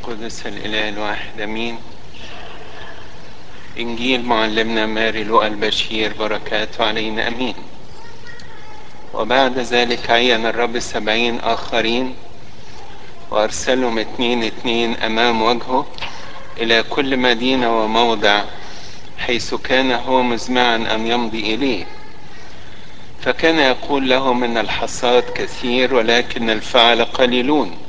القدس الإله الواحد أمين إنجيل معلمنا ماري لوقا البشير بركاته علينا أمين وبعد ذلك عين الرب سبعين آخرين وأرسلهم اتنين اتنين أمام وجهه إلى كل مدينة وموضع حيث كان هو مزمعا أن يمضي إليه فكان يقول لهم إن الحصاد كثير ولكن الفعل قليلون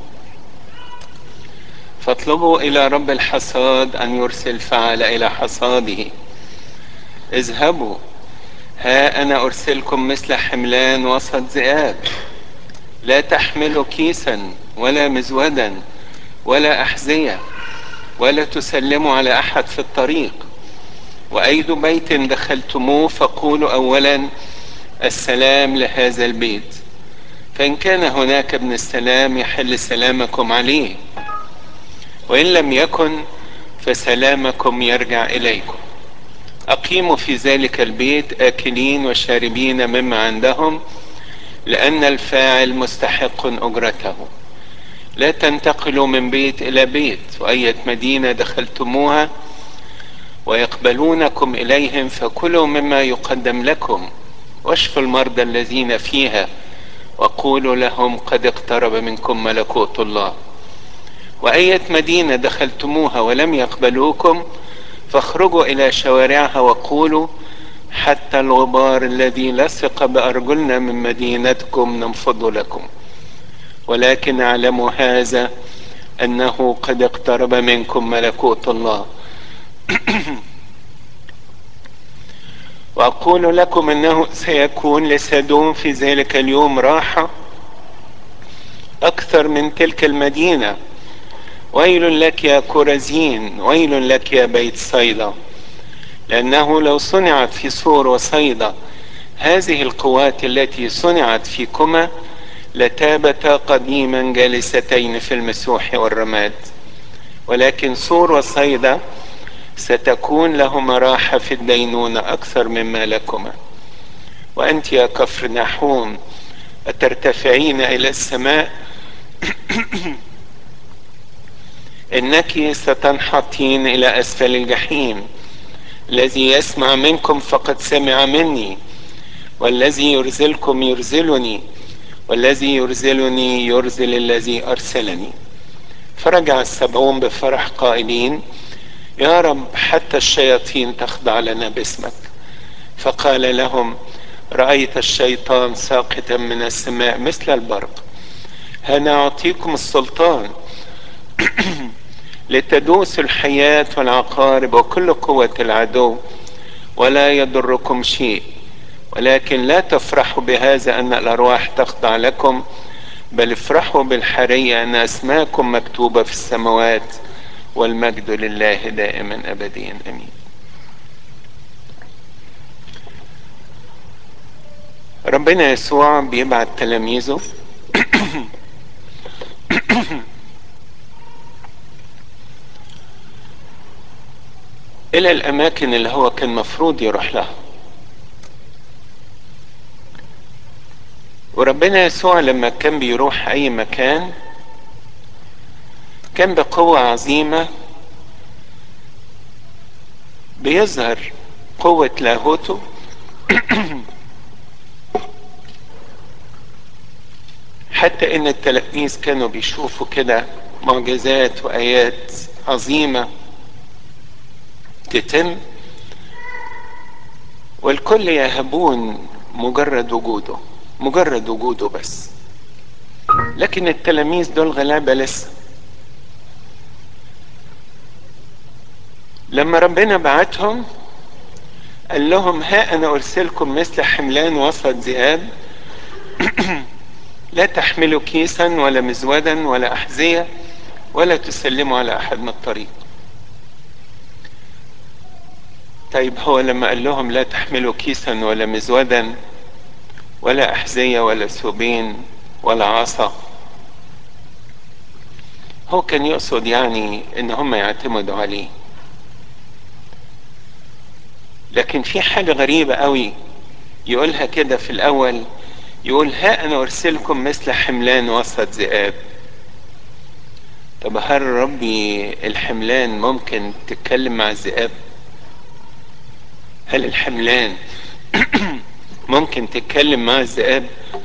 فاطلبوا إلى رب الحصاد أن يرسل فعل إلى حصاده اذهبوا ها أنا أرسلكم مثل حملان وسط ذئاب لا تحملوا كيسا ولا مزودا ولا أحذية ولا تسلموا على أحد في الطريق وأي بيت دخلتموه فقولوا أولا السلام لهذا البيت فإن كان هناك ابن السلام يحل سلامكم عليه وإن لم يكن فسلامكم يرجع إليكم أقيموا في ذلك البيت آكلين وشاربين مما عندهم لأن الفاعل مستحق أجرته لا تنتقلوا من بيت إلى بيت وأية مدينة دخلتموها ويقبلونكم إليهم فكلوا مما يقدم لكم واشفوا المرضى الذين فيها وقولوا لهم قد اقترب منكم ملكوت الله وأية مدينة دخلتموها ولم يقبلوكم فاخرجوا إلى شوارعها وقولوا حتى الغبار الذي لصق بأرجلنا من مدينتكم ننفض لكم ولكن اعلموا هذا أنه قد اقترب منكم ملكوت الله وأقول لكم أنه سيكون لسدوم في ذلك اليوم راحة أكثر من تلك المدينة ويل لك يا كورزين ويل لك يا بيت صيدا لأنه لو صنعت في سور وصيدا هذه القوات التي صنعت فيكما لتابتا قديما جالستين في المسوح والرماد ولكن سور وصيدا ستكون لهما راحة في الدينونة أكثر مما لكما وأنت يا كفر نحوم أترتفعين إلى السماء إنك ستنحطين إلى أسفل الجحيم الذي يسمع منكم فقد سمع مني والذي يرزلكم يرزلني والذي يرزلني يرزل الذي أرسلني فرجع السبعون بفرح قائلين يا رب حتى الشياطين تخضع لنا باسمك فقال لهم رأيت الشيطان ساقطا من السماء مثل البرق أنا أعطيكم السلطان لتدوسوا الحياة والعقارب وكل قوة العدو ولا يضركم شيء ولكن لا تفرحوا بهذا أن الأرواح تخضع لكم بل افرحوا بالحرية أن أسماءكم مكتوبة في السماوات والمجد لله دائما أبديا أمين ربنا يسوع بيبعت تلاميذه إلى الأماكن اللي هو كان مفروض يروح لها وربنا يسوع لما كان بيروح أي مكان كان بقوة عظيمة بيظهر قوة لاهوته حتى ان التلاميذ كانوا بيشوفوا كده معجزات وايات عظيمة تتم والكل يهبون مجرد وجوده مجرد وجوده بس لكن التلاميذ دول غلابة لسه لما ربنا بعتهم قال لهم ها انا ارسلكم مثل حملان وسط ذئاب لا تحملوا كيسا ولا مزودا ولا احذيه ولا تسلموا على احد من الطريق طيب هو لما قال لهم لا تحملوا كيسا ولا مزودا ولا احذيه ولا ثوبين ولا عصا هو كان يقصد يعني ان هم يعتمدوا عليه لكن في حاجة غريبة قوي يقولها كده في الأول يقول ها أنا أرسلكم مثل حملان وسط ذئاب طب هل ربي الحملان ممكن تتكلم مع الذئاب هل الحملان ممكن تتكلم مع الذئاب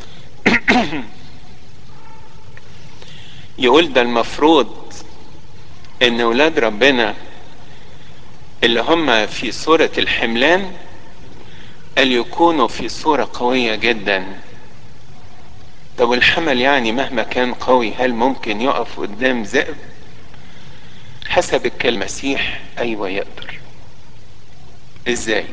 يقول ده المفروض ان ولاد ربنا اللي هم في صورة الحملان قال يكونوا في صورة قوية جدا طب الحمل يعني مهما كان قوي هل ممكن يقف قدام ذئب حسب المسيح ايوه يقدر ازاي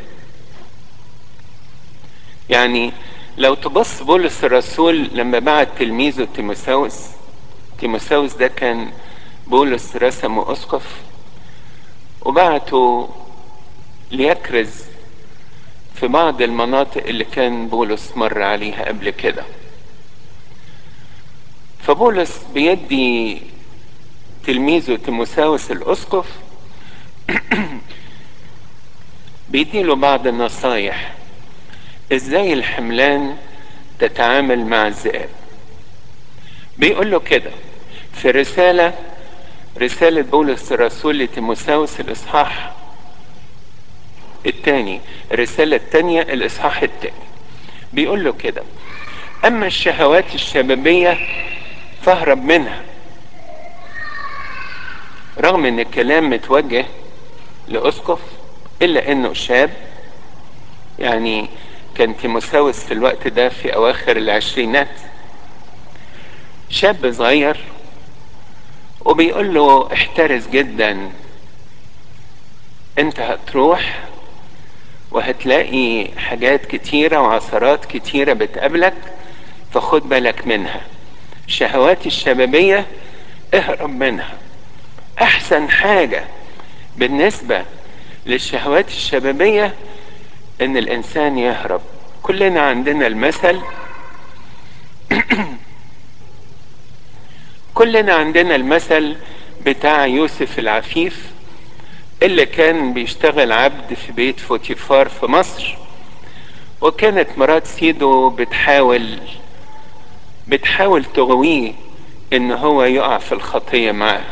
يعني لو تبص بولس الرسول لما بعت تلميذه تيموساوس تيموساوس ده كان بولس رسمه اسقف وبعته ليكرز في بعض المناطق اللي كان بولس مر عليها قبل كده فبولس بيدي تلميذه تيموساوس الاسقف بيديله بعض النصايح ازاي الحملان تتعامل مع الذئاب بيقول له كده في رسالة رسالة بولس الرسول لتيموساوس الإصحاح الثاني الرسالة الثانية الإصحاح الثاني بيقول له كده أما الشهوات الشبابية فاهرب منها رغم ان الكلام متوجه لأسقف إلا إنه شاب يعني كان تيموساوس في الوقت ده في أواخر العشرينات شاب صغير وبيقول له احترس جدا انت هتروح وهتلاقي حاجات كتيرة وعثرات كتيرة بتقابلك فخد بالك منها الشهوات الشبابية اهرب منها احسن حاجة بالنسبة للشهوات الشبابية ان الانسان يهرب كلنا عندنا المثل كلنا عندنا المثل بتاع يوسف العفيف اللي كان بيشتغل عبد في بيت فوتيفار في مصر وكانت مرات سيده بتحاول بتحاول تغويه ان هو يقع في الخطية معاه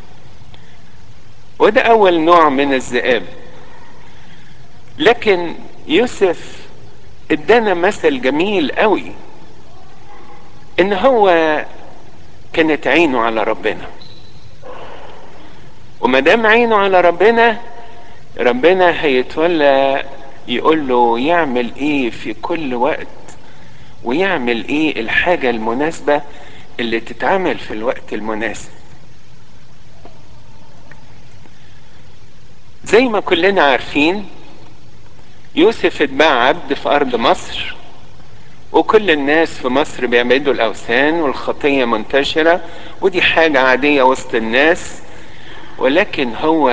وده اول نوع من الذئاب لكن يوسف ادانا مثل جميل قوي ان هو كانت عينه على ربنا وما دام عينه على ربنا ربنا هيتولى يقول له يعمل ايه في كل وقت ويعمل ايه الحاجة المناسبة اللي تتعمل في الوقت المناسب زي ما كلنا عارفين يوسف اتباع عبد في ارض مصر وكل الناس في مصر بيعبدوا الاوثان والخطيه منتشره ودي حاجه عاديه وسط الناس ولكن هو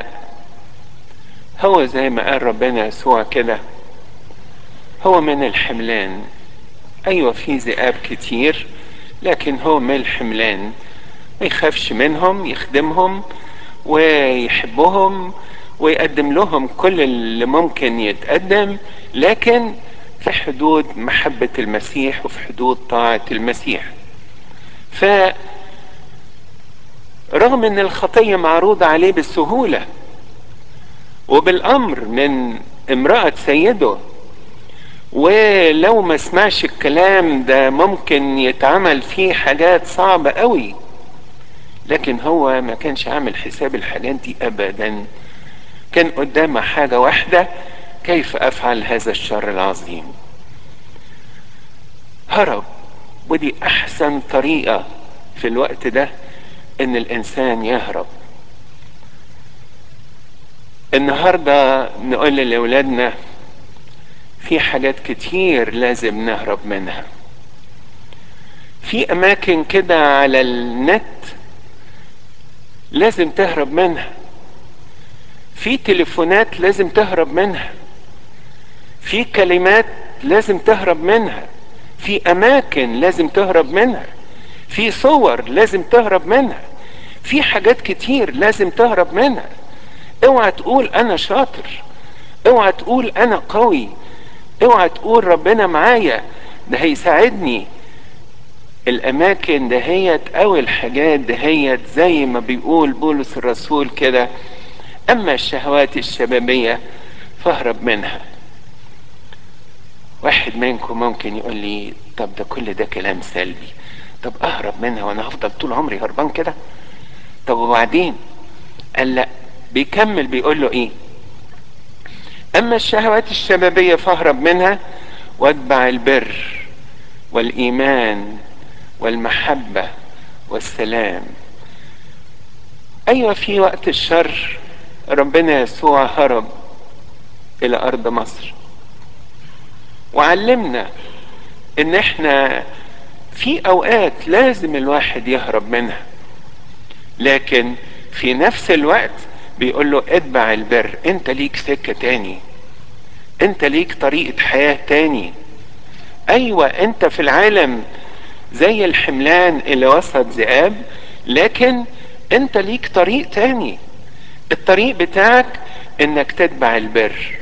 هو زي ما قال ربنا يسوع كده هو من الحملان ايوه في ذئاب كتير لكن هو من الحملان ما يخافش منهم يخدمهم ويحبهم ويقدم لهم كل اللي ممكن يتقدم لكن في حدود محبة المسيح وفي حدود طاعة المسيح ف رغم ان الخطية معروضة عليه بالسهولة وبالامر من امرأة سيده ولو ما سمعش الكلام ده ممكن يتعمل فيه حاجات صعبة قوي لكن هو ما كانش عامل حساب الحاجات دي ابدا كان قدامه حاجة واحدة كيف افعل هذا الشر العظيم هرب ودي احسن طريقة في الوقت ده ان الانسان يهرب النهاردة نقول لأولادنا في حاجات كتير لازم نهرب منها في اماكن كده على النت لازم تهرب منها في تليفونات لازم تهرب منها في كلمات لازم تهرب منها في اماكن لازم تهرب منها في صور لازم تهرب منها في حاجات كتير لازم تهرب منها اوعى تقول انا شاطر اوعى تقول انا قوي اوعى تقول ربنا معايا ده هيساعدني الاماكن دهيت او الحاجات دهيت زي ما بيقول بولس الرسول كده اما الشهوات الشبابية فاهرب منها واحد منكم ممكن يقول لي طب ده كل ده كلام سلبي طب اهرب منها وانا هفضل طول عمري هربان كده طب وبعدين قال لا بيكمل بيقول له ايه اما الشهوات الشبابية فاهرب منها واتبع البر والايمان والمحبة والسلام ايوه في وقت الشر ربنا يسوع هرب الى ارض مصر وعلمنا ان احنا في اوقات لازم الواحد يهرب منها لكن في نفس الوقت بيقول له اتبع البر انت ليك سكة تاني انت ليك طريقة حياة تاني ايوه انت في العالم زي الحملان اللي وسط ذئاب لكن انت ليك طريق تاني الطريق بتاعك انك تتبع البر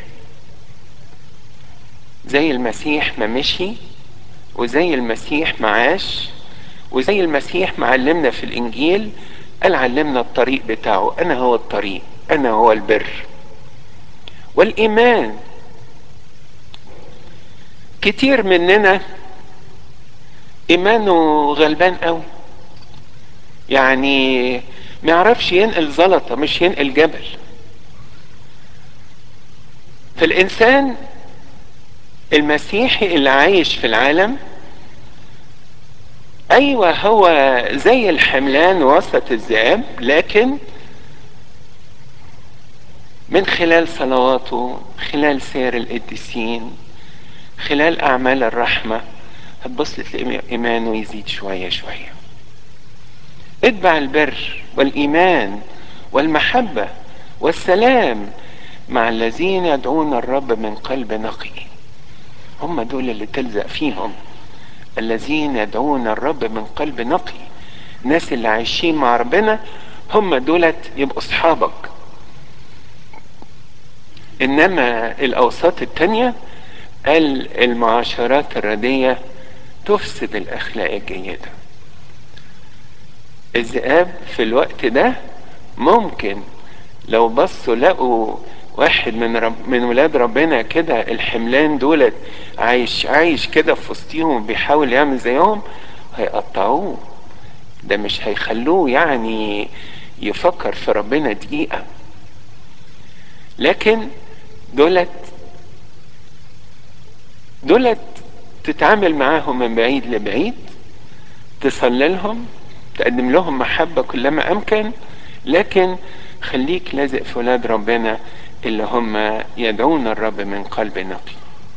زي المسيح ما مشي وزي المسيح ما عاش وزي المسيح معلمنا في الانجيل قال علمنا الطريق بتاعه انا هو الطريق انا هو البر والايمان كتير مننا ايمانه غلبان قوي يعني ما يعرفش ينقل زلطه مش ينقل جبل فالانسان المسيحي اللي عايش في العالم ايوه هو زي الحملان وسط الذئاب لكن من خلال صلواته خلال سير القديسين خلال اعمال الرحمه هتبص تلاقي ايمانه يزيد شويه شويه اتبع البر والايمان والمحبه والسلام مع الذين يدعون الرب من قلب نقي هم دول اللي تلزق فيهم الذين يدعون الرب من قلب نقي الناس اللي عايشين مع ربنا هم دولت يبقوا اصحابك انما الاوساط التانية قال المعاشرات الردية تفسد الاخلاق الجيدة الذئاب في الوقت ده ممكن لو بصوا لقوا واحد من رب من ولاد ربنا كده الحملان دولت عايش عايش كده في وسطيهم بيحاول يعمل زيهم هيقطعوه ده مش هيخلوه يعني يفكر في ربنا دقيقة لكن دولت دولت تتعامل معاهم من بعيد لبعيد تصلي لهم تقدم لهم محبة كلما أمكن لكن خليك لازق في ولاد ربنا اللي هم يدعون الرب من قلب نقي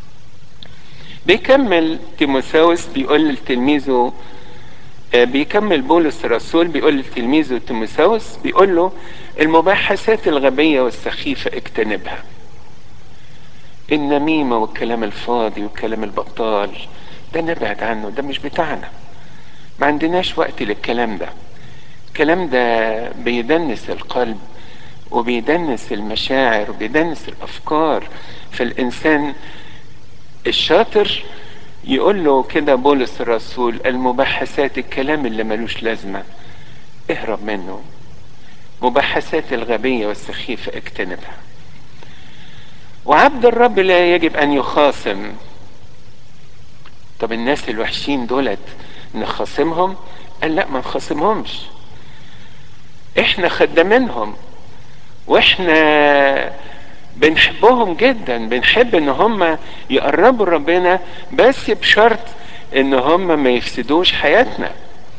بيكمل تيموثاوس بيقول لتلميذه بيكمل بولس الرسول بيقول لتلميذه تيموثاوس بيقول له المباحثات الغبية والسخيفة اجتنبها النميمة والكلام الفاضي والكلام البطال ده نبعد عنه ده مش بتاعنا ما عندناش وقت للكلام ده الكلام ده بيدنس القلب وبيدنس المشاعر وبيدنس الافكار فالانسان الشاطر يقول له كده بولس الرسول المباحثات الكلام اللي ملوش لازمه اهرب منه مباحثات الغبيه والسخيفه اجتنبها وعبد الرب لا يجب ان يخاصم طب الناس الوحشين دولت نخاصمهم قال لا ما نخاصمهمش احنا خدامينهم واحنا بنحبهم جدا بنحب ان هم يقربوا ربنا بس بشرط ان هم ما يفسدوش حياتنا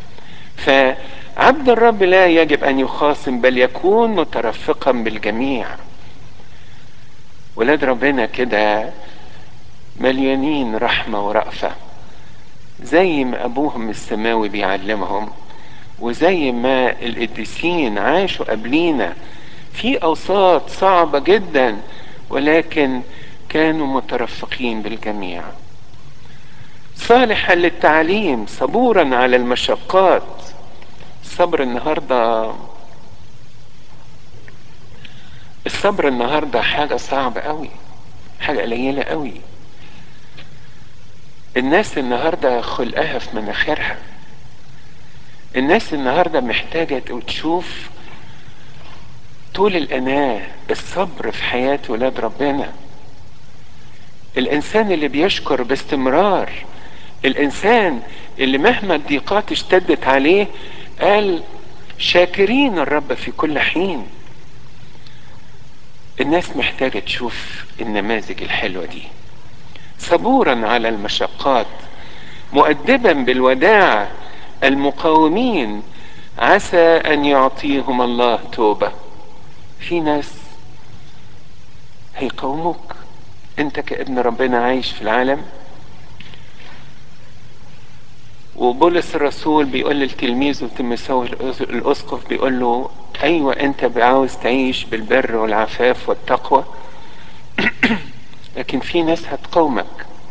فعبد الرب لا يجب ان يخاصم بل يكون مترفقا بالجميع ولاد ربنا كده مليانين رحمه ورأفه زي ما ابوهم السماوي بيعلمهم وزي ما القديسين عاشوا قبلينا في اوساط صعبه جدا ولكن كانوا مترفقين بالجميع صالحا للتعليم صبورا على المشقات الصبر النهارده الصبر النهارده حاجه صعبه قوي حاجه قليله قوي الناس النهارده خلقها في مناخيرها الناس النهارده محتاجة تشوف طول الأناة الصبر في حياة ولاد ربنا الإنسان اللي بيشكر باستمرار الإنسان اللي مهما الضيقات اشتدت عليه قال شاكرين الرب في كل حين الناس محتاجة تشوف النماذج الحلوة دي صبورا على المشقات مؤدبا بالوداع المقاومين عسى ان يعطيهم الله توبه في ناس هيقاوموك انت كابن ربنا عايش في العالم وبولس الرسول بيقول لتلميذه تيموثاوس الاسقف بيقول له ايوه انت عاوز تعيش بالبر والعفاف والتقوى لكن في ناس هتقاومك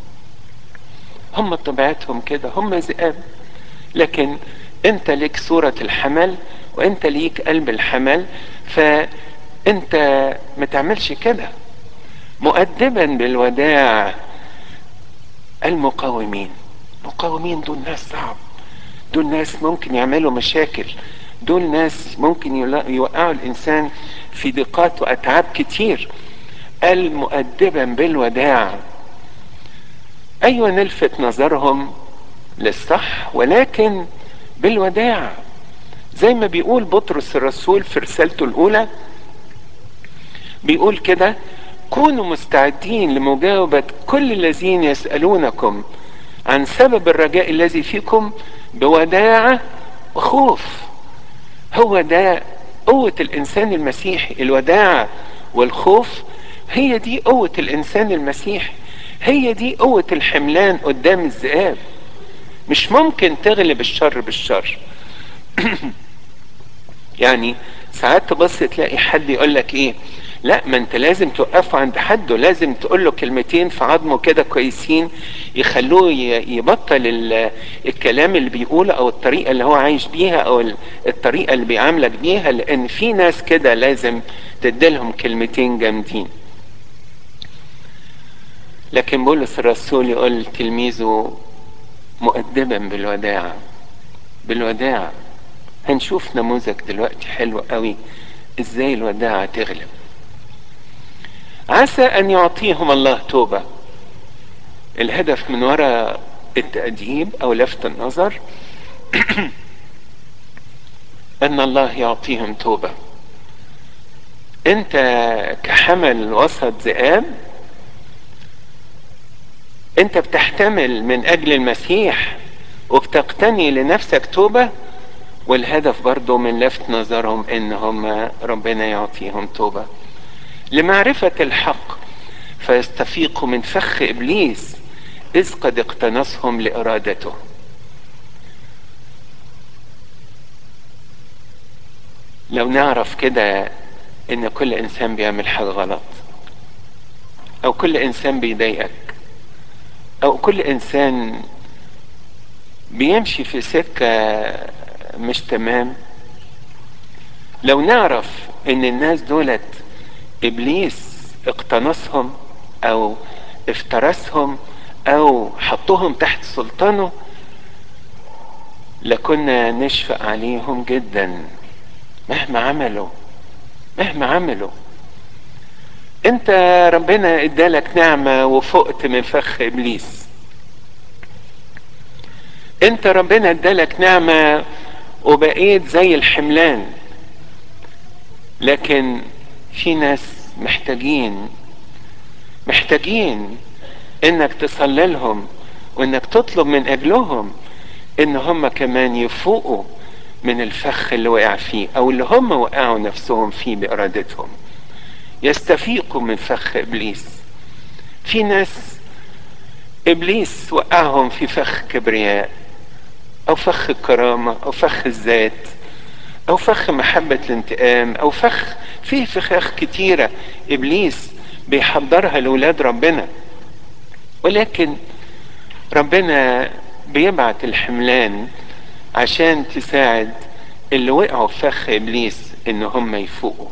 هم طبيعتهم كده هم ذئاب لكن انت ليك صورة الحمل وانت ليك قلب الحمل فانت ما تعملش كده مؤدبا بالوداع المقاومين مقاومين دول ناس صعب دول ناس ممكن يعملوا مشاكل دول ناس ممكن يوقعوا الانسان في ضيقات واتعاب كتير المؤدبا بالوداع ايوه نلفت نظرهم للصح ولكن بالوداع زي ما بيقول بطرس الرسول في رسالته الاولى بيقول كده كونوا مستعدين لمجاوبة كل الذين يسألونكم عن سبب الرجاء الذي فيكم بوداعة وخوف هو ده قوة الإنسان المسيحي الوداعة والخوف هي دي قوة الإنسان المسيحي هي دي قوة الحملان قدام الذئاب مش ممكن تغلب الشر بالشر يعني ساعات تبص تلاقي حد يقول لك ايه لا ما انت لازم توقفه عند حده لازم تقول له كلمتين في عظمه كده كويسين يخلوه يبطل الكلام اللي بيقوله او الطريقه اللي هو عايش بيها او الطريقه اللي بيعاملك بيها لان في ناس كده لازم تديلهم كلمتين جامدين لكن بولس الرسول يقول تلميذه مؤدبا بالوداع بالوداع هنشوف نموذج دلوقتي حلو قوي ازاي الوداعة تغلب عسى ان يعطيهم الله توبة الهدف من وراء التأديب او لفت النظر ان الله يعطيهم توبة انت كحمل وسط ذئاب انت بتحتمل من اجل المسيح وبتقتني لنفسك توبة والهدف برضو من لفت نظرهم ان هم ربنا يعطيهم توبة لمعرفة الحق فيستفيقوا من فخ ابليس اذ قد اقتنصهم لارادته لو نعرف كده ان كل انسان بيعمل حاجة غلط او كل انسان بيضايقك او كل انسان بيمشي في سكة مش تمام لو نعرف ان الناس دولت ابليس اقتنصهم او افترسهم او حطهم تحت سلطانه لكنا نشفق عليهم جدا مهما عملوا مهما عملوا انت ربنا ادالك نعمة وفقت من فخ ابليس انت ربنا ادالك نعمة وبقيت زي الحملان لكن في ناس محتاجين محتاجين انك تصلي لهم وانك تطلب من اجلهم ان هم كمان يفوقوا من الفخ اللي وقع فيه او اللي هم وقعوا نفسهم فيه بارادتهم يستفيقوا من فخ ابليس في ناس ابليس وقعهم في فخ كبرياء او فخ الكرامة او فخ الذات او فخ محبة الانتقام او فخ في فخاخ كتيرة ابليس بيحضرها لولاد ربنا ولكن ربنا بيبعت الحملان عشان تساعد اللي وقعوا في فخ ابليس ان هم يفوقوا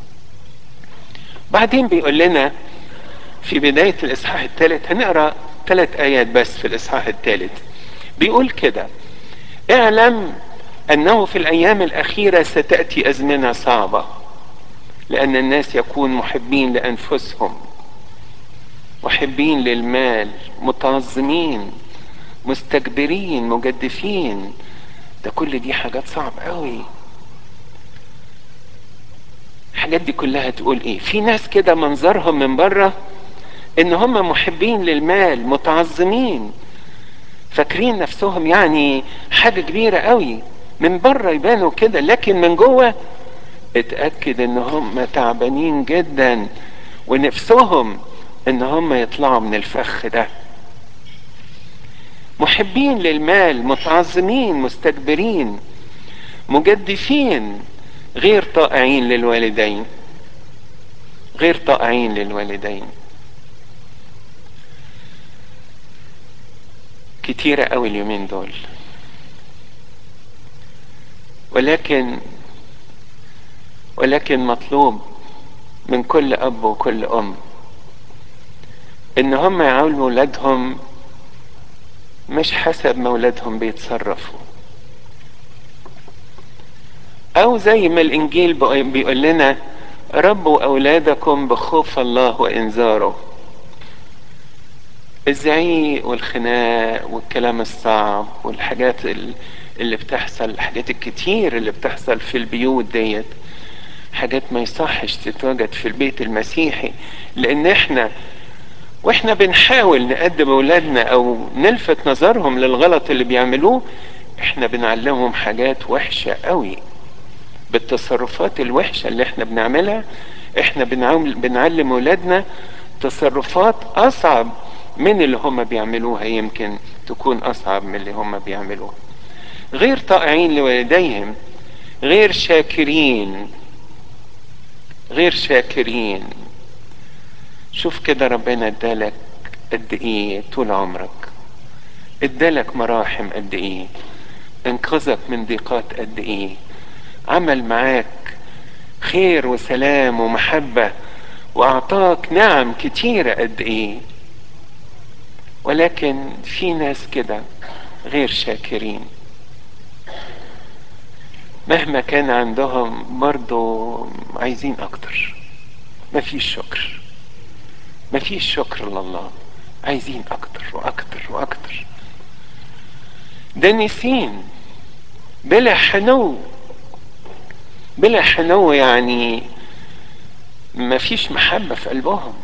بعدين بيقول لنا في بداية الاصحاح الثالث هنقرا ثلاث ايات بس في الاصحاح الثالث بيقول كده اعلم انه في الايام الاخيره ستاتي ازمنه صعبه لان الناس يكون محبين لانفسهم محبين للمال متعظمين مستكبرين مجدفين ده كل دي حاجات صعب قوي الحاجات دي كلها تقول ايه في ناس كده منظرهم من بره ان هم محبين للمال متعظمين فاكرين نفسهم يعني حاجه كبيره قوي من بره يبانوا كده لكن من جوه اتاكد ان هم تعبانين جدا ونفسهم ان هم يطلعوا من الفخ ده محبين للمال متعظمين مستكبرين مجدفين غير طائعين للوالدين غير طائعين للوالدين كتيرة قوي اليومين دول ولكن ولكن مطلوب من كل اب وكل ام ان هم يعاملوا ولادهم مش حسب ما ولادهم بيتصرفوا او زي ما الانجيل بيقول لنا ربوا اولادكم بخوف الله وانذاره الزعيق والخناق والكلام الصعب والحاجات اللي بتحصل الحاجات الكتير اللي بتحصل في البيوت ديت حاجات ما يصحش تتواجد في البيت المسيحي لان احنا واحنا بنحاول نقدم اولادنا او نلفت نظرهم للغلط اللي بيعملوه احنا بنعلمهم حاجات وحشة قوي بالتصرفات الوحشة اللي احنا بنعملها احنا بنعلم اولادنا تصرفات اصعب من اللي هم بيعملوها يمكن تكون اصعب من اللي هم بيعملوها غير طائعين لوالديهم غير شاكرين غير شاكرين شوف كده ربنا ادالك قد ايه طول عمرك ادالك مراحم قد ايه انقذك من ضيقات قد ايه عمل معاك خير وسلام ومحبة واعطاك نعم كتيرة قد ايه ولكن في ناس كده غير شاكرين مهما كان عندهم برضو عايزين اكتر مفيش شكر مفيش شكر لله عايزين اكتر واكتر واكتر دنسين بلا حنو بلا حنو يعني مفيش محبة في قلبهم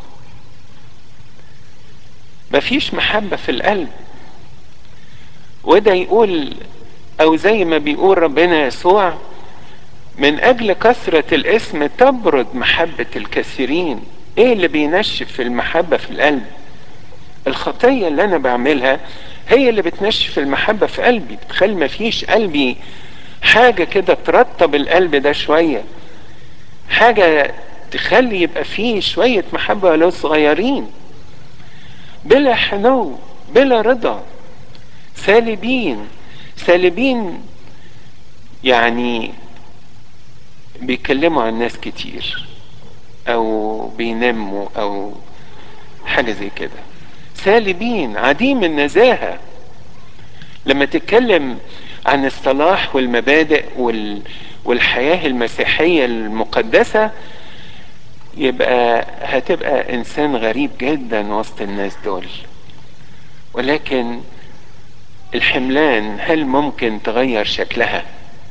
مفيش محبة في القلب وده يقول او زي ما بيقول ربنا يسوع من اجل كثرة الاسم تبرد محبة الكثيرين ايه اللي بينشف المحبة في القلب الخطية اللي انا بعملها هي اللي بتنشف المحبة في قلبي بتخلي ما فيش قلبي حاجة كده ترطب القلب ده شوية حاجة تخلي يبقى فيه شوية محبة ولو صغيرين بلا حنو بلا رضا سالبين سالبين يعني بيتكلموا عن ناس كتير او بينموا او حاجة زي كده سالبين عديم النزاهة لما تتكلم عن الصلاح والمبادئ وال والحياة المسيحية المقدسة يبقى هتبقى انسان غريب جدا وسط الناس دول ولكن الحملان هل ممكن تغير شكلها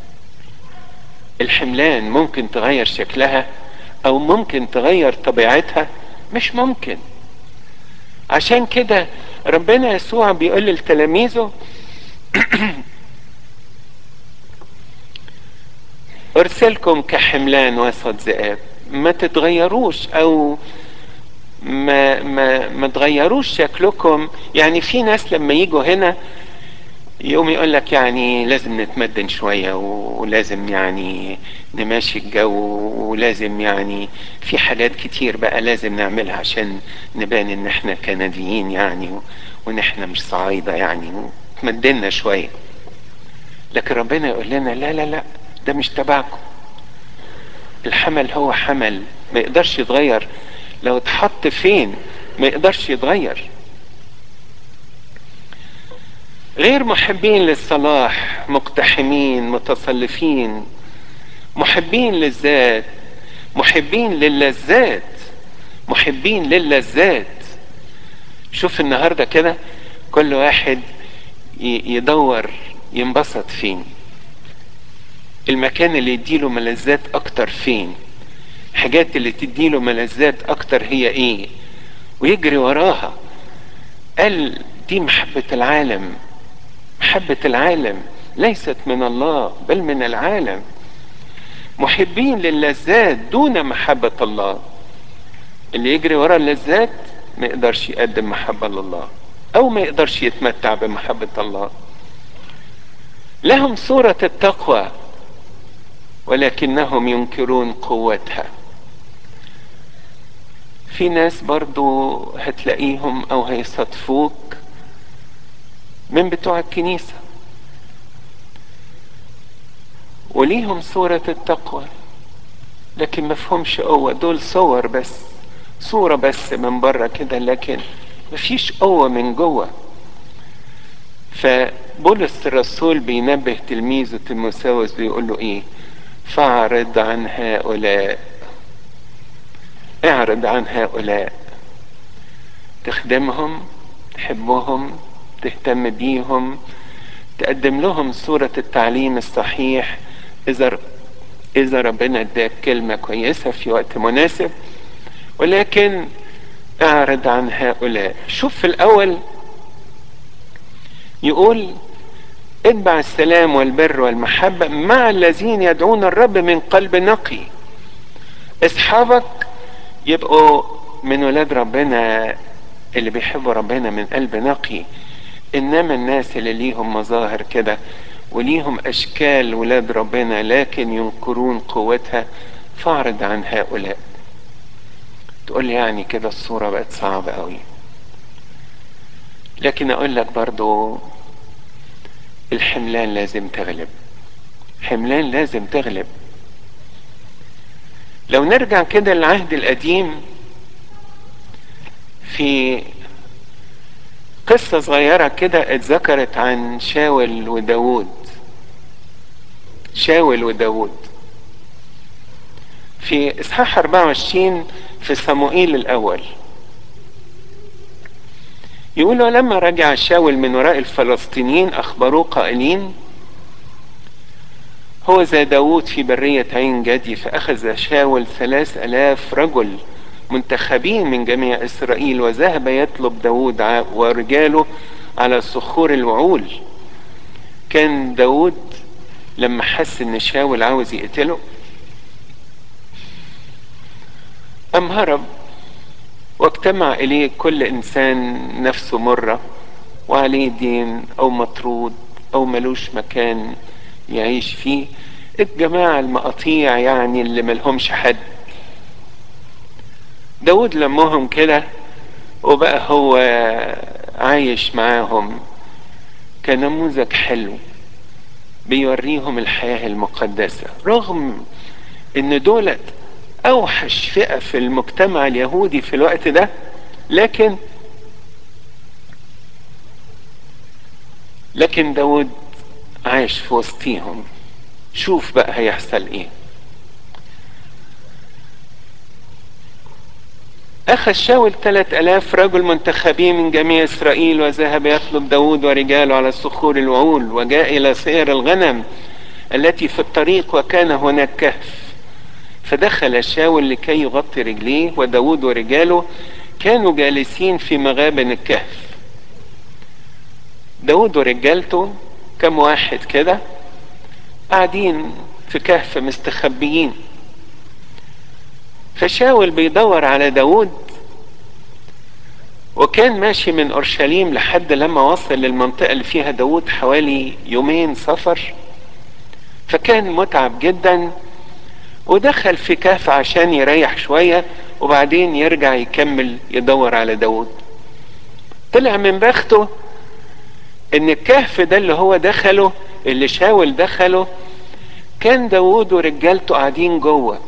الحملان ممكن تغير شكلها او ممكن تغير طبيعتها مش ممكن عشان كده ربنا يسوع بيقول لتلاميذه ارسلكم كحملان وسط ذئاب ما تتغيروش او ما ما ما تغيروش شكلكم يعني في ناس لما يجوا هنا يقوم يقول لك يعني لازم نتمدن شوية ولازم يعني نماشي الجو ولازم يعني في حاجات كتير بقى لازم نعملها عشان نبان ان احنا كنديين يعني وان احنا مش صعايدة يعني تمدنا شوية لكن ربنا يقول لنا لا لا لا ده مش تبعكم الحمل هو حمل ما يقدرش يتغير لو اتحط فين ما يقدرش يتغير غير محبين للصلاح مقتحمين متصلفين محبين للذات محبين للذات محبين للذات شوف النهارده كده كل واحد يدور ينبسط فين المكان اللي يديله ملذات اكتر فين الحاجات اللي تديله ملذات اكتر هي ايه ويجري وراها قال دي محبة العالم محبة العالم ليست من الله بل من العالم محبين للذات دون محبة الله اللي يجري ورا اللذات ما يقدرش يقدم محبة لله او ما يقدرش يتمتع بمحبة الله لهم صورة التقوى ولكنهم ينكرون قوتها في ناس برضو هتلاقيهم او هيصادفوك من بتوع الكنيسة وليهم صورة التقوى لكن مفهومش قوة دول صور بس صورة بس من بره كده لكن مفيش قوة من جوه فبولس الرسول بينبه تلميذه تيموثاوس بيقول له ايه فاعرض عن هؤلاء اعرض عن هؤلاء تخدمهم تحبهم تهتم بيهم تقدم لهم صورة التعليم الصحيح إذا إذا ربنا اداك كلمة كويسة في وقت مناسب ولكن اعرض عن هؤلاء شوف في الأول يقول اتبع السلام والبر والمحبة مع الذين يدعون الرب من قلب نقي اصحابك يبقوا من ولاد ربنا اللي بيحبوا ربنا من قلب نقي انما الناس اللي ليهم مظاهر كده وليهم اشكال ولاد ربنا لكن ينكرون قوتها فاعرض عن هؤلاء تقول لي يعني كده الصورة بقت صعبة قوي لكن اقول لك برضو الحملان لازم تغلب حملان لازم تغلب لو نرجع كده للعهد القديم في قصة صغيرة كده اتذكرت عن شاول وداود شاول وداود في اصحاح 24 في صموئيل الاول يقولوا لما رجع شاول من وراء الفلسطينيين اخبروه قائلين هو زي داود في برية عين جدي فأخذ شاول ثلاث ألاف رجل منتخبين من جميع إسرائيل وذهب يطلب داود ورجاله على صخور الوعول كان داود لما حس ان شاول عاوز يقتله أم هرب واجتمع إليه كل إنسان نفسه مرة وعليه دين أو مطرود أو ملوش مكان يعيش فيه الجماعة المقاطيع يعني اللي ملهمش حد داود لمهم كده وبقى هو عايش معاهم كنموذج حلو بيوريهم الحياة المقدسة رغم ان دولت اوحش فئة في المجتمع اليهودي في الوقت ده لكن لكن داود عايش في وسطيهم شوف بقى هيحصل ايه أخذ شاول ثلاث ألاف رجل منتخبين من جميع إسرائيل وذهب يطلب داود ورجاله على صخور الوعول وجاء إلى سير الغنم التي في الطريق وكان هناك كهف فدخل شاول لكي يغطي رجليه وداود ورجاله كانوا جالسين في مغابن الكهف داود ورجالته كم واحد كده قاعدين في كهف مستخبيين فشاول بيدور على داود وكان ماشي من أورشليم لحد لما وصل للمنطقة اللي فيها داود حوالي يومين سفر فكان متعب جدا ودخل في كهف عشان يريح شوية وبعدين يرجع يكمل يدور على داود طلع من بخته ان الكهف ده اللي هو دخله اللي شاول دخله كان داود ورجالته قاعدين جوه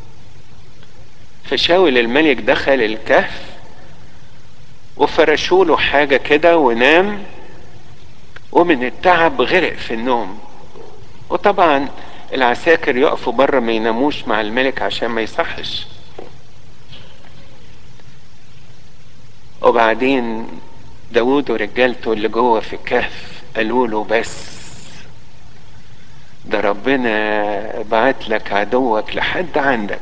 فشاول الملك دخل الكهف وفرشوا له حاجة كده ونام ومن التعب غرق في النوم وطبعا العساكر يقفوا بره ما يناموش مع الملك عشان ما يصحش وبعدين داود ورجالته اللي جوه في الكهف قالوا له بس ده ربنا بعت لك عدوك لحد عندك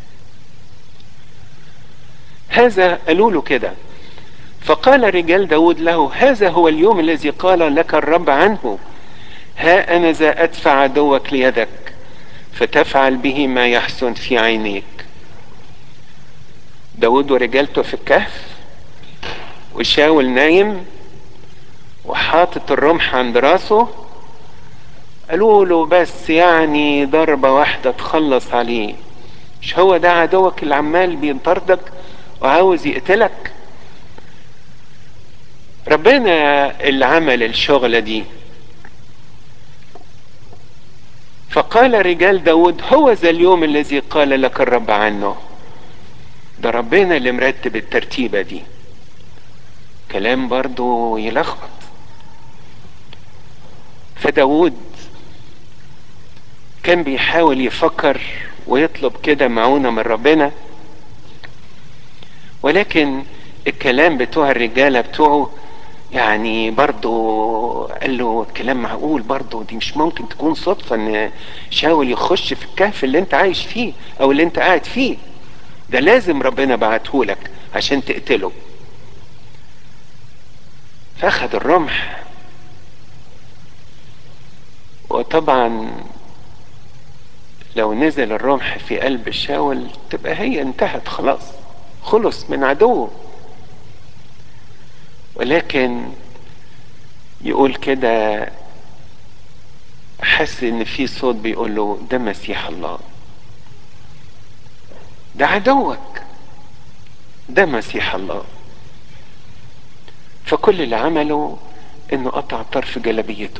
هذا قالوا له كده فقال رجال داود له هذا هو اليوم الذي قال لك الرب عنه ها أنا ذا أدفع عدوك ليدك فتفعل به ما يحسن في عينيك داود ورجالته في الكهف وشاول نايم وحاطط الرمح عند راسه قالوا له بس يعني ضربة واحدة تخلص عليه مش هو ده عدوك اللي عمال بيطاردك وعاوز يقتلك ربنا اللي عمل الشغلة دي فقال رجال داود هو ذا اليوم الذي قال لك الرب عنه ده ربنا اللي مرتب الترتيبة دي كلام برضو يلخبط فداود كان بيحاول يفكر ويطلب كده معونة من ربنا ولكن الكلام بتوع الرجالة بتوعه يعني برضو قال له الكلام معقول برضو دي مش ممكن تكون صدفة ان شاول يخش في الكهف اللي انت عايش فيه او اللي انت قاعد فيه ده لازم ربنا بعتهولك عشان تقتله فاخد الرمح وطبعا لو نزل الرمح في قلب الشاول تبقى هي انتهت خلاص خلص من عدوه ولكن يقول كده حس ان في صوت بيقول له ده مسيح الله ده عدوك ده مسيح الله فكل اللي عمله انه قطع طرف جلبيته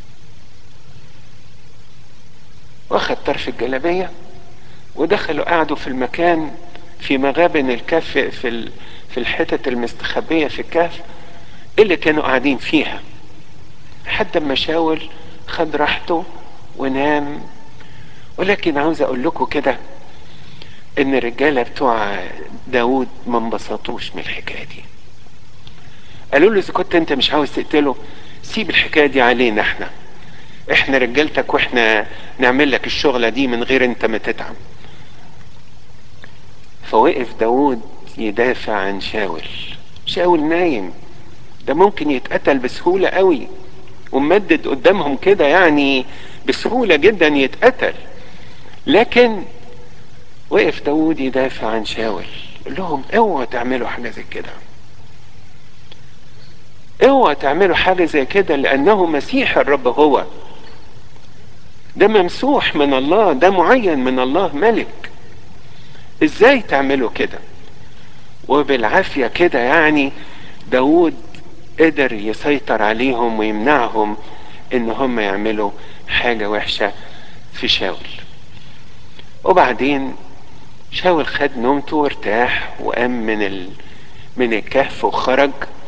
واخد طرف الجلبية ودخلوا قعدوا في المكان في مغابن الكهف في في الحتت المستخبية في الكهف اللي كانوا قاعدين فيها حد ما شاول خد راحته ونام ولكن عاوز اقول لكم كده ان الرجاله بتوع داود ما انبسطوش من الحكايه دي قالوا له اذا كنت انت مش عاوز تقتله سيب الحكايه دي علينا احنا احنا رجالتك واحنا نعمل لك الشغله دي من غير انت ما تتعب فوقف داود يدافع عن شاول شاول نايم ده ممكن يتقتل بسهولة قوي وممدد قدامهم كده يعني بسهولة جدا يتقتل لكن وقف داود يدافع عن شاول قال لهم اوعوا تعملوا حاجة زي كده اوعوا تعملوا حاجة زي كده لأنه مسيح الرب هو ده ممسوح من الله ده معين من الله ملك ازاي تعملوا كده وبالعافية كده يعني داود قدر يسيطر عليهم ويمنعهم ان هم يعملوا حاجة وحشة في شاول وبعدين شاول خد نومته وارتاح وقام من ال... من الكهف وخرج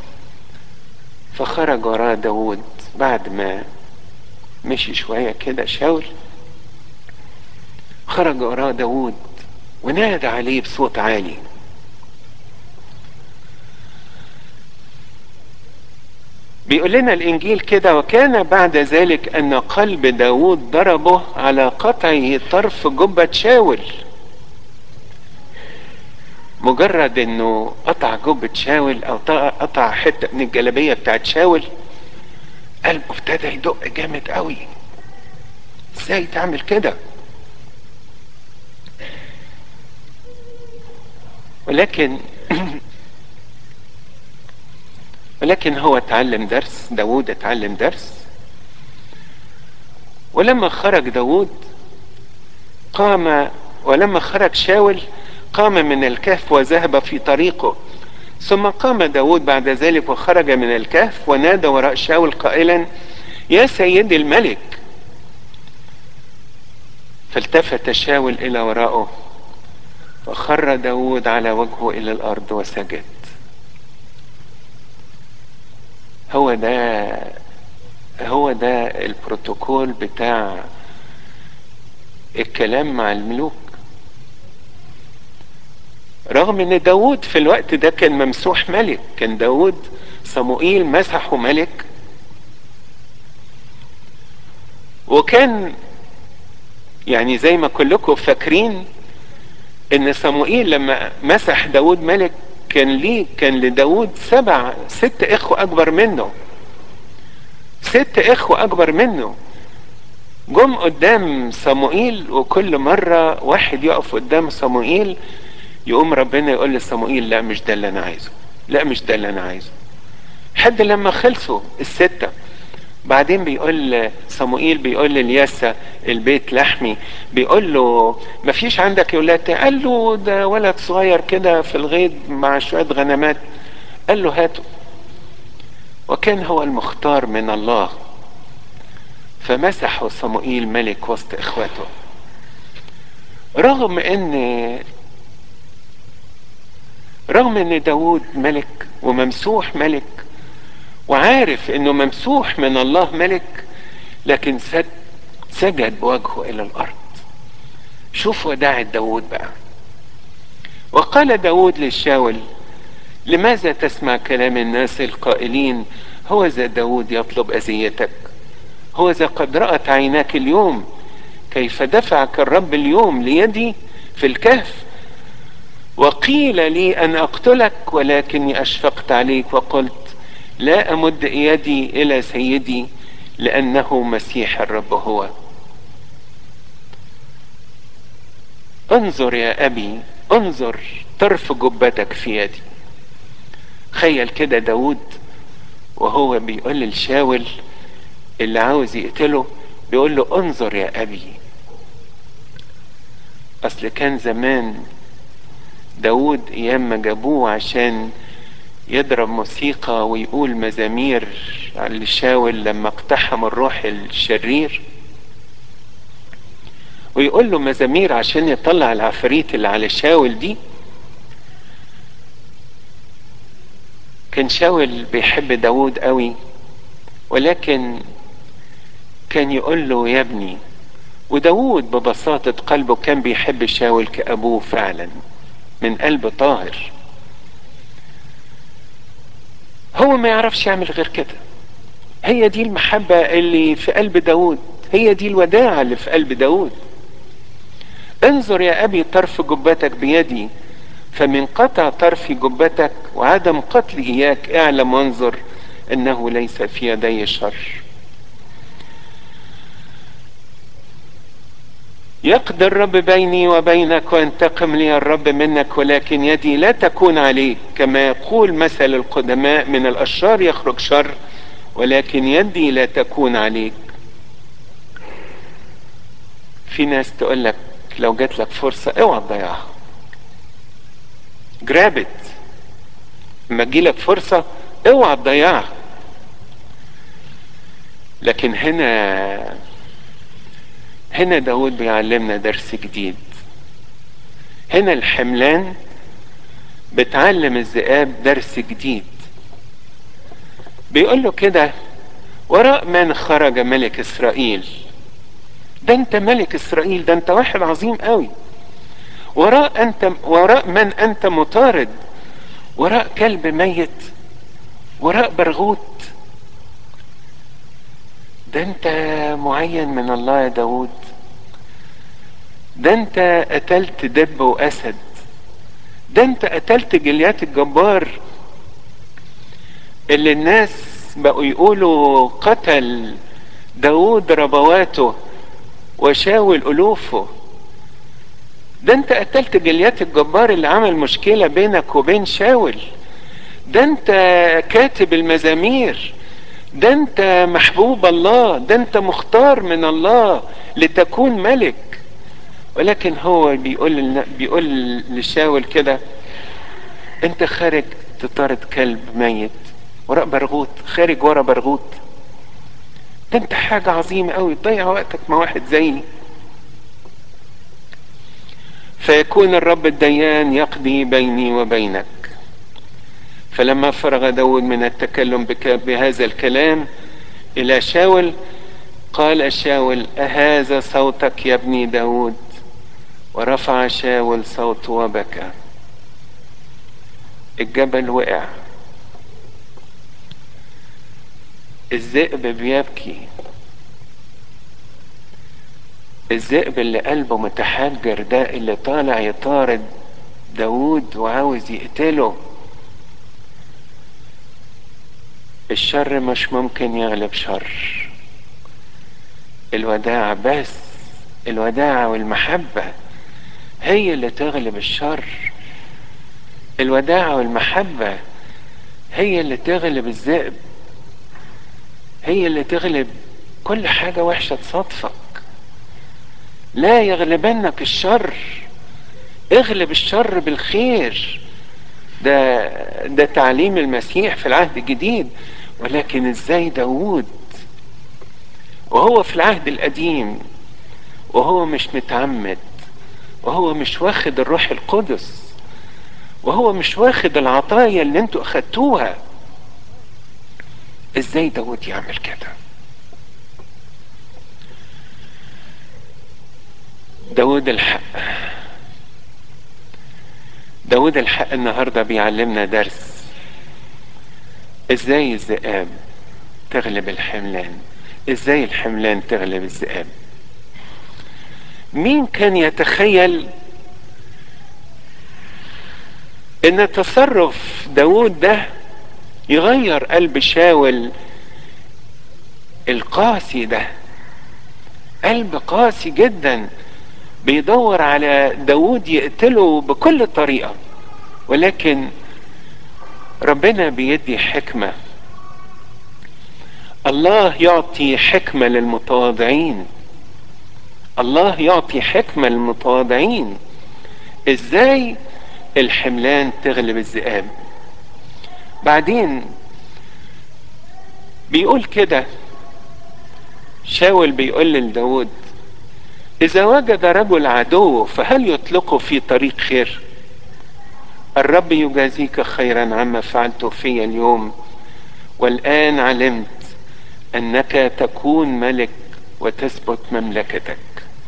فخرج وراه داود بعد ما مشي شوية كده شاول خرج وراه داود ونادى عليه بصوت عالي بيقول لنا الانجيل كده وكان بعد ذلك ان قلب داود ضربه على قطع طرف جبة شاول مجرد انه قطع جبة شاول او قطع حتة من الجلابية بتاعت شاول قلبه ابتدى يدق جامد قوي ازاي تعمل كده ولكن ولكن هو اتعلم درس داود اتعلم درس ولما خرج داود قام ولما خرج شاول قام من الكهف وذهب في طريقه ثم قام داود بعد ذلك وخرج من الكهف ونادى وراء شاول قائلا يا سيدي الملك فالتفت شاول الى وراءه وخر داود على وجهه الى الارض وسجد هو ده هو ده البروتوكول بتاع الكلام مع الملوك رغم ان داود في الوقت ده كان ممسوح ملك كان داود صموئيل مسحه ملك وكان يعني زي ما كلكم فاكرين ان صموئيل لما مسح داود ملك كان ليه كان لداود سبع ست اخوة اكبر منه ست اخوة اكبر منه جم قدام صموئيل وكل مرة واحد يقف قدام صموئيل يقوم ربنا يقول لصموئيل لا مش ده اللي انا عايزه لا مش ده اللي انا عايزه حد لما خلصوا الستة بعدين بيقول صموئيل بيقول للياسة البيت لحمي بيقول له ما فيش عندك يا ولاد قال له ده ولد صغير كده في الغيط مع شوية غنمات قال له هاته وكان هو المختار من الله فمسحه صموئيل ملك وسط اخواته رغم ان رغم ان داود ملك وممسوح ملك وعارف انه ممسوح من الله ملك لكن سد سجد بوجهه الى الارض شوف وداع داود بقى وقال داود للشاول لماذا تسمع كلام الناس القائلين هو ذا داود يطلب اذيتك هو ذا قد رأت عيناك اليوم كيف دفعك الرب اليوم ليدي في الكهف وقيل لي ان اقتلك ولكني اشفقت عليك وقلت لا امد يدي الى سيدي لانه مسيح الرب هو انظر يا ابي انظر طرف جبتك في يدي تخيل كده داود وهو بيقول للشاول اللي عاوز يقتله بيقول له انظر يا ابي اصل كان زمان داود ايام ما جابوه عشان يضرب موسيقى ويقول مزامير لشاول لما اقتحم الروح الشرير ويقول له مزامير عشان يطلع العفاريت اللي على شاول دي كان شاول بيحب داود قوي ولكن كان يقول له يا ابني وداود ببساطة قلبه كان بيحب شاول كأبوه فعلا من قلب طاهر هو ما يعرفش يعمل غير كده هي دي المحبة اللي في قلب داود هي دي الوداعة اللي في قلب داود انظر يا أبي طرف جبتك بيدي فمن قطع طرف جبتك وعدم قتل إياك اعلم وانظر انه ليس في يدي شر يقضي الرب بيني وبينك وينتقم لي الرب منك ولكن يدي لا تكون عليك كما يقول مثل القدماء من الاشرار يخرج شر ولكن يدي لا تكون عليك في ناس تقول لك لو جات لك فرصة اوعى تضيعها جرابت لما تجيلك فرصة اوعى تضيعها لكن هنا هنا داود بيعلمنا درس جديد هنا الحملان بتعلم الذئاب درس جديد بيقول له كده وراء من خرج ملك اسرائيل ده انت ملك اسرائيل ده انت واحد عظيم قوي وراء انت وراء من انت مطارد وراء كلب ميت وراء برغوت ده انت معين من الله يا داود ده انت قتلت دب واسد ده انت قتلت جليات الجبار اللي الناس بقوا يقولوا قتل داود ربواته وشاول الوفه ده انت قتلت جليات الجبار اللي عمل مشكلة بينك وبين شاول ده انت كاتب المزامير ده انت محبوب الله ده انت مختار من الله لتكون ملك ولكن هو بيقول بيقول لشاول كده انت خارج تطارد كلب ميت وراء برغوت خارج ورا برغوت ده انت حاجة عظيمة قوي تضيع وقتك مع واحد زيي فيكون الرب الديان يقضي بيني وبينك فلما فرغ داود من التكلم بك بهذا الكلام إلى شاول قال شاول أهذا صوتك يا ابني داود ورفع شاول صوته وبكى الجبل وقع الذئب بيبكي الذئب اللي قلبه متحجر ده اللي طالع يطارد داود وعاوز يقتله الشر مش ممكن يغلب شر الوداع بس الوداعة والمحبة هي اللي تغلب الشر الوداعة والمحبة هي اللي تغلب الذئب هي اللي تغلب كل حاجة وحشة تصادفك لا يغلبنك الشر اغلب الشر بالخير ده ده تعليم المسيح في العهد الجديد ولكن ازاي داود وهو في العهد القديم وهو مش متعمد وهو مش واخد الروح القدس وهو مش واخد العطايا اللي انتوا اخدتوها ازاي داود يعمل كده داود الحق داود الحق النهارده بيعلمنا درس ازاي الذئاب تغلب الحملان ازاي الحملان تغلب الذئاب مين كان يتخيل ان تصرف داود ده يغير قلب شاول القاسي ده قلب قاسي جدا بيدور على داود يقتله بكل طريقة ولكن ربنا بيدي حكمة الله يعطي حكمة للمتواضعين الله يعطي حكمة للمتواضعين ازاي الحملان تغلب الذئاب بعدين بيقول كده شاول بيقول لداود إذا وجد رجل عدو فهل يطلقه في طريق خير؟ الرب يجازيك خيرا عما فعلته في اليوم والآن علمت أنك تكون ملك وتثبت مملكتك.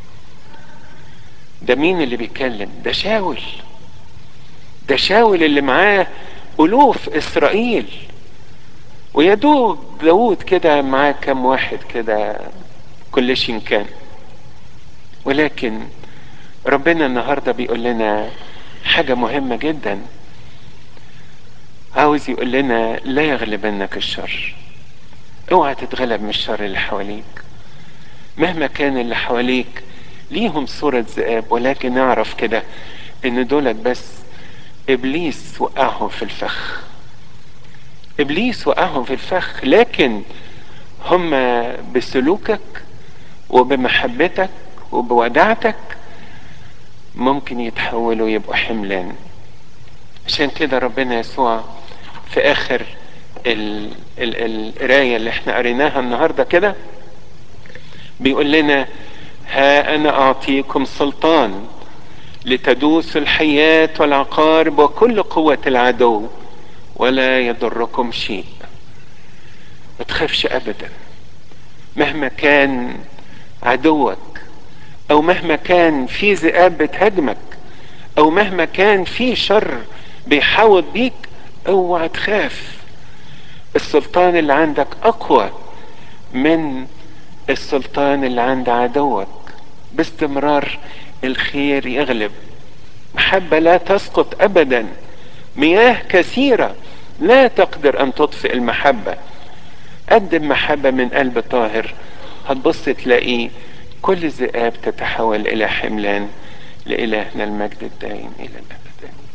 ده مين اللي بيتكلم؟ ده شاول. ده شاول اللي معاه ألوف إسرائيل. ويدوب داود كده معاه كم واحد كده كل شيء كان. ولكن ربنا النهارده بيقول لنا حاجه مهمه جدا عاوز يقول لنا لا يغلبنك الشر اوعى تتغلب من الشر اللي حواليك مهما كان اللي حواليك ليهم صورة ذئاب ولكن نعرف كده ان دولت بس ابليس وقعهم في الفخ ابليس وقعهم في الفخ لكن هم بسلوكك وبمحبتك وبوداعتك ممكن يتحولوا يبقوا حملان عشان كده ربنا يسوع في اخر ال ال القرايه اللي احنا قريناها النهارده كده بيقول لنا ها انا اعطيكم سلطان لتدوسوا الحيات والعقارب وكل قوة العدو ولا يضركم شيء ما تخافش ابدا مهما كان عدوك او مهما كان في ذئاب بتهاجمك او مهما كان في شر بيحاول بيك اوعى تخاف السلطان اللي عندك اقوى من السلطان اللي عند عدوك باستمرار الخير يغلب محبة لا تسقط ابدا مياه كثيرة لا تقدر ان تطفئ المحبة قدم محبة من قلب طاهر هتبص تلاقي كل ذئاب تتحول الى حملان لالهنا المجد الدائم الى الابد